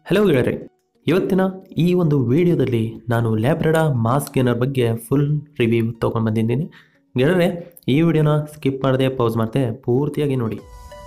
hello ಗೆಳೆಯರೆ ಇವತ್ತಿನ ಈ ಒಂದು ವಿಡಿಯೋದಲ್ಲಿ ನಾನು ಲ್ಯಾಬ್ರಡಾ ಮಾಸ್ ಗೇನರ್ ಬಗ್ಗೆ ಫುಲ್ ರಿವ್ಯೂ ತೊಗೊಂಡು ಬಂದಿದ್ದೀನಿ ಗೆಳೆಯರೆ ಈ ವಿಡಿಯೋನ ಸ್ಕಿಪ್ ಮಾಡದೆ ಪೌಸ್ ಮಾಡ್ದೆ ಪೂರ್ತಿಯಾಗಿ ನೋಡಿ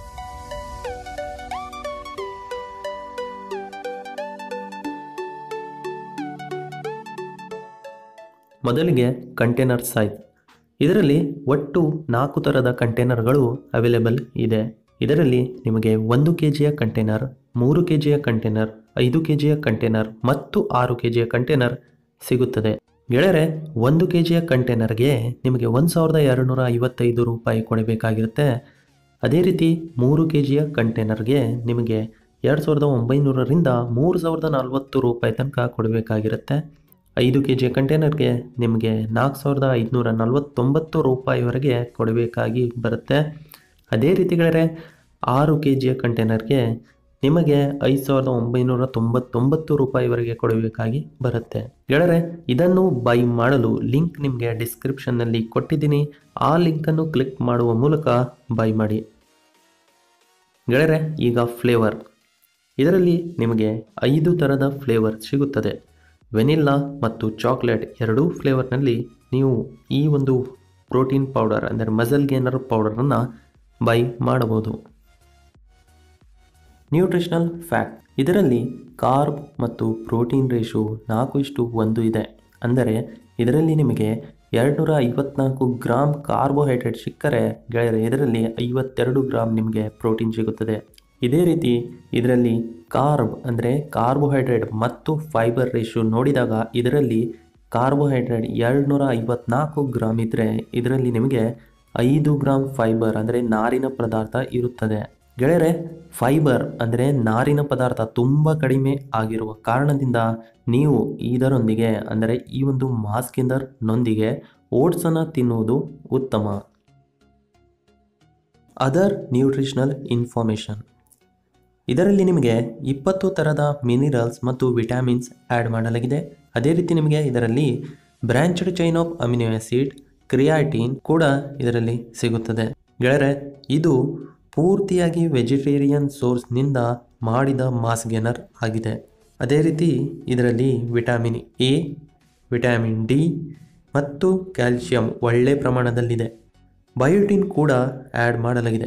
ಮೊದಲಿಗೆ ಕಂಟೈನರ್ ಸೈಜ್ ಇದರಲ್ಲಿ ಒಟ್ಟು ನಾಲ್ಕು ಥರದ ಕಂಟೈನರ್ಗಳು ಅವೈಲೇಬಲ್ ಇದೆ ಇದರಲ್ಲಿ ನಿಮಗೆ ಒಂದು ಕೆ ಜಿಯ ಕಂಟೈನರ್ ಮೂರು ಕೆ ಜಿಯ ಕಂಟೈನರ್ ಐದು ಕೆ ಜಿಯ ಕಂಟೈನರ್ ಮತ್ತು ಆರು ಕೆ ಜಿಯ ಕಂಟೈನರ್ ಸಿಗುತ್ತದೆ ಗೆಳೆಯರೆ ಒಂದು ಕೆ ಜಿಯ ಕಂಟೈನರ್ಗೆ ನಿಮಗೆ ಒಂದು ಸಾವಿರದ ಎರಡುನೂರ ಐವತ್ತೈದು ರೂಪಾಯಿ ಕೊಡಬೇಕಾಗಿರುತ್ತೆ ಅದೇ ರೀತಿ ಮೂರು ಕೆ ಜಿಯ ಕಂಟೈನರ್ಗೆ ನಿಮಗೆ ಎರಡು ಸಾವಿರದ ಒಂಬೈನೂರರಿಂದ ಮೂರು ಸಾವಿರದ ನಲ್ವತ್ತು ರೂಪಾಯಿ ತನಕ ಕೊಡಬೇಕಾಗಿರುತ್ತೆ ಐದು ಕೆ ಜಿಯ ಕಂಟೈನರ್ಗೆ ನಿಮಗೆ ನಾಲ್ಕು ಸಾವಿರದ ಐದುನೂರ ನಲ್ವತ್ತೊಂಬತ್ತು ರೂಪಾಯಿವರೆಗೆ ಕೊಡಬೇಕಾಗಿ ಬರುತ್ತೆ ಅದೇ ರೀತಿಗಳೇ ಆರು ಕೆ ಜಿಯ ಕಂಟೈನರ್ಗೆ ನಿಮಗೆ ಐದು ಸಾವಿರದ ಒಂಬೈನೂರ ತೊಂಬತ್ತೊಂಬತ್ತು ರೂಪಾಯಿವರೆಗೆ ಕೊಡಬೇಕಾಗಿ ಬರುತ್ತೆ ಗೆಳೆಯರೆ ಇದನ್ನು ಬೈ ಮಾಡಲು ಲಿಂಕ್ ನಿಮಗೆ ಡಿಸ್ಕ್ರಿಪ್ಷನ್ನಲ್ಲಿ ಕೊಟ್ಟಿದ್ದೀನಿ ಆ ಲಿಂಕನ್ನು ಕ್ಲಿಕ್ ಮಾಡುವ ಮೂಲಕ ಬೈ ಮಾಡಿ ಗೆಳೆಯರೆ ಈಗ ಫ್ಲೇವರ್ ಇದರಲ್ಲಿ ನಿಮಗೆ ಐದು ಥರದ ಫ್ಲೇವರ್ ಸಿಗುತ್ತದೆ ವೆನಿಲ್ಲಾ ಮತ್ತು ಚಾಕ್ಲೇಟ್ ಎರಡೂ ಫ್ಲೇವರ್ನಲ್ಲಿ ನೀವು ಈ ಒಂದು ಪ್ರೋಟೀನ್ ಪೌಡರ್ ಅಂದರೆ ಮಸಲ್ ಗೇನರ್ ಪೌಡರನ್ನು ಬೈ ಮಾಡಬಹುದು ನ್ಯೂಟ್ರಿಷನಲ್ ಫ್ಯಾಕ್ಟ್ ಇದರಲ್ಲಿ ಕಾರ್ಬ್ ಮತ್ತು ಪ್ರೋಟೀನ್ ರೇಷು ನಾಲ್ಕು ಇಷ್ಟು ಒಂದು ಇದೆ ಅಂದರೆ ಇದರಲ್ಲಿ ನಿಮಗೆ ಎರಡುನೂರ ಐವತ್ನಾಲ್ಕು ಗ್ರಾಮ್ ಕಾರ್ಬೋಹೈಡ್ರೇಟ್ ಸಿಕ್ಕರೆ ಗೆಳೆಯರೆ ಇದರಲ್ಲಿ ಐವತ್ತೆರಡು ಗ್ರಾಮ್ ನಿಮಗೆ ಪ್ರೋಟೀನ್ ಸಿಗುತ್ತದೆ ಇದೇ ರೀತಿ ಇದರಲ್ಲಿ ಕಾರ್ಬ್ ಅಂದರೆ ಕಾರ್ಬೋಹೈಡ್ರೇಟ್ ಮತ್ತು ಫೈಬರ್ ರೇಷು ನೋಡಿದಾಗ ಇದರಲ್ಲಿ ಕಾರ್ಬೋಹೈಡ್ರೇಟ್ ಎರಡುನೂರ ಐವತ್ನಾಲ್ಕು ಗ್ರಾಮ್ ಇದ್ದರೆ ಇದರಲ್ಲಿ ನಿಮಗೆ ಐದು ಗ್ರಾಮ್ ಫೈಬರ್ ಅಂದರೆ ನಾರಿನ ಪದಾರ್ಥ ಇರುತ್ತದೆ ಗೆಳೆಯರೆ ಫೈಬರ್ ಅಂದರೆ ನಾರಿನ ಪದಾರ್ಥ ತುಂಬ ಕಡಿಮೆ ಆಗಿರುವ ಕಾರಣದಿಂದ ನೀವು ಇದರೊಂದಿಗೆ ಅಂದರೆ ಈ ಒಂದು ಮಾಸ್ಕಿಂದರ್ನೊಂದಿಗೆ ಓಟ್ಸನ್ನು ತಿನ್ನುವುದು ಉತ್ತಮ ಅದರ್ ನ್ಯೂಟ್ರಿಷನಲ್ ಇನ್ಫಾರ್ಮೇಷನ್ ಇದರಲ್ಲಿ ನಿಮಗೆ ಇಪ್ಪತ್ತು ಥರದ ಮಿನಿರಲ್ಸ್ ಮತ್ತು ವಿಟಮಿನ್ಸ್ ಆ್ಯಡ್ ಮಾಡಲಾಗಿದೆ ಅದೇ ರೀತಿ ನಿಮಗೆ ಇದರಲ್ಲಿ branched chain of amino acid creatine ಕೂಡ ಇದರಲ್ಲಿ ಸಿಗುತ್ತದೆ ಗೆಳೆಯರೆ ಇದು ಪೂರ್ತಿಯಾಗಿ ವೆಜಿಟೇರಿಯನ್ ಸೋರ್ಸ್ನಿಂದ ಮಾಡಿದ ಮಾಸ್ ಗೇನರ್ ಆಗಿದೆ ಅದೇ ರೀತಿ ಇದರಲ್ಲಿ ವಿಟಮಿನ್ ಎ ವಿಟಮಿನ್ ಡಿ ಮತ್ತು ಕ್ಯಾಲ್ಶಿಯಂ ಒಳ್ಳೆ ಪ್ರಮಾಣದಲ್ಲಿದೆ ಬಯೋಟಿನ್ ಕೂಡ ಆ್ಯಡ್ ಮಾಡಲಾಗಿದೆ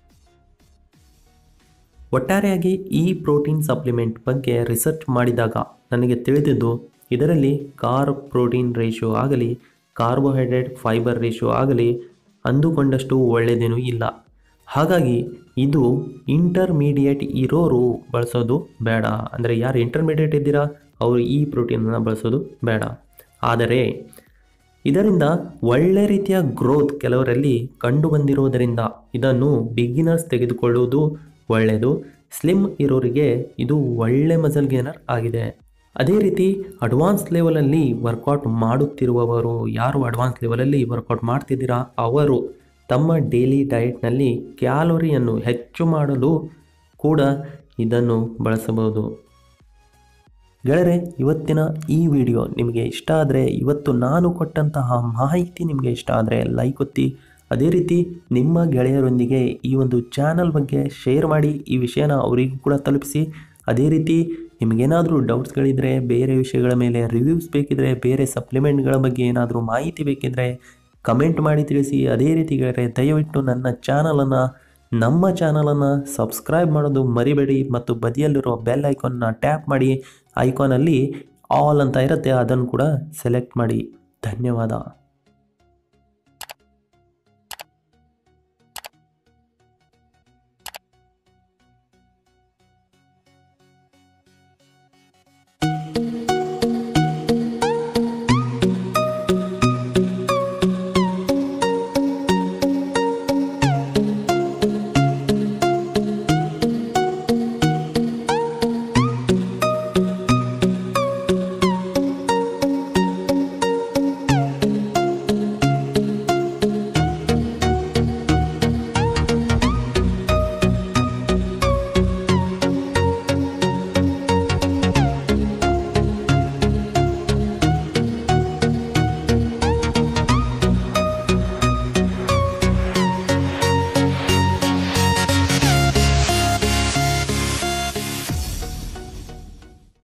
ಒಟ್ಟಾರೆಯಾಗಿ ಈ ಪ್ರೋಟೀನ್ ಸಪ್ಲಿಮೆಂಟ್ ಬಗ್ಗೆ ರಿಸರ್ಚ್ ಮಾಡಿದಾಗ ನನಗೆ ತಿಳಿದಿದ್ದು ಇದರಲ್ಲಿ ಕಾರ್ಬ್ ಪ್ರೋಟೀನ್ ರೇಷಿಯೋ ಆಗಲಿ ಕಾರ್ಬೋಹೈಡ್ರೇಟ್ ಫೈಬರ್ ರೇಷಿಯೋ ಆಗಲಿ ಅಂದುಕೊಂಡಷ್ಟು ಒಳ್ಳೆಯದೇನೂ ಇಲ್ಲ ಹಾಗಾಗಿ ಇದು ಇಂಟರ್ಮೀಡಿಯೇಟ್ ಇರೋರು ಬಳಸೋದು ಬೇಡ ಅಂದರೆ ಯಾರು ಇಂಟರ್ಮೀಡಿಯೇಟ್ ಇದ್ದೀರಾ ಅವರು ಈ ಪ್ರೋಟೀನನ್ನು ಬಳಸೋದು ಬೇಡ ಆದರೆ ಇದರಿಂದ ಒಳ್ಳೆ ರೀತಿಯ ಗ್ರೋತ್ ಕೆಲವರಲ್ಲಿ ಕಂಡು ಬಂದಿರುವುದರಿಂದ ಇದನ್ನು ಬಿಗಿನರ್ಸ್ ತೆಗೆದುಕೊಳ್ಳುವುದು ಒಳ್ಳೆಯದು ಸ್ಲಿಮ್ ಇರೋರಿಗೆ ಇದು ಒಳ್ಳೆ ಮಸಲ್ ಗೇನರ್ ಆಗಿದೆ ಅದೇ ರೀತಿ ಅಡ್ವಾನ್ಸ್ ಲೆವೆಲಲ್ಲಿ ವರ್ಕೌಟ್ ಮಾಡುತ್ತಿರುವವರು ಯಾರು ಅಡ್ವಾನ್ಸ್ ಲೆವೆಲಲ್ಲಿ ವರ್ಕೌಟ್ ಮಾಡ್ತಿದ್ದೀರಾ ಅವರು ತಮ್ಮ ಡೈಲಿ ಡಯಟ್ನಲ್ಲಿ ಕ್ಯಾಲೋರಿಯನ್ನು ಹೆಚ್ಚು ಮಾಡಲು ಕೂಡ ಇದನ್ನು ಬಳಸಬಹುದು ಗೆಳೆಯರೆ ಇವತ್ತಿನ ಈ ವಿಡಿಯೋ ನಿಮಗೆ ಇಷ್ಟ ಆದರೆ ಇವತ್ತು ನಾನು ಕೊಟ್ಟಂತಹ ಮಾಹಿತಿ ನಿಮಗೆ ಇಷ್ಟ ಆದರೆ ಲೈಕ್ ಒತ್ತಿ ಅದೇ ರೀತಿ ನಿಮ್ಮ ಗೆಳೆಯರೊಂದಿಗೆ ಈ ಒಂದು ಚಾನಲ್ ಬಗ್ಗೆ ಶೇರ್ ಮಾಡಿ ಈ ವಿಷಯನ ಅವರಿಗೂ ಕೂಡ ತಲುಪಿಸಿ ಅದೇ ರೀತಿ ನಿಮಗೇನಾದರೂ ಡೌಟ್ಸ್ಗಳಿದ್ದರೆ ಬೇರೆ ವಿಷಯಗಳ ಮೇಲೆ ರಿವ್ಯೂಸ್ ಬೇಕಿದ್ರೆ ಬೇರೆ ಸಪ್ಲಿಮೆಂಟ್ಗಳ ಬಗ್ಗೆ ಏನಾದರೂ ಮಾಹಿತಿ ಬೇಕಿದ್ದರೆ ಕಮೆಂಟ್ ಮಾಡಿ ತಿಳಿಸಿ ಅದೇ ರೀತಿ ಗೆಳೆಯರೆ ದಯವಿಟ್ಟು ನನ್ನ ಚಾನಲನ್ನು ನಮ್ಮ ಚಾನಲನ್ನು ಸಬ್ಸ್ಕ್ರೈಬ್ ಮಾಡೋದು ಮರಿಬೇಡಿ ಮತ್ತು ಬದಿಯಲ್ಲಿರೋ ಬೆಲ್ ಐಕಾನ್ನ ಟ್ಯಾಪ್ ಮಾಡಿ ಐಕಾನಲ್ಲಿ ಆಲ್ ಅಂತ ಇರುತ್ತೆ ಅದನ್ನು ಕೂಡ ಸೆಲೆಕ್ಟ್ ಮಾಡಿ ಧನ್ಯವಾದ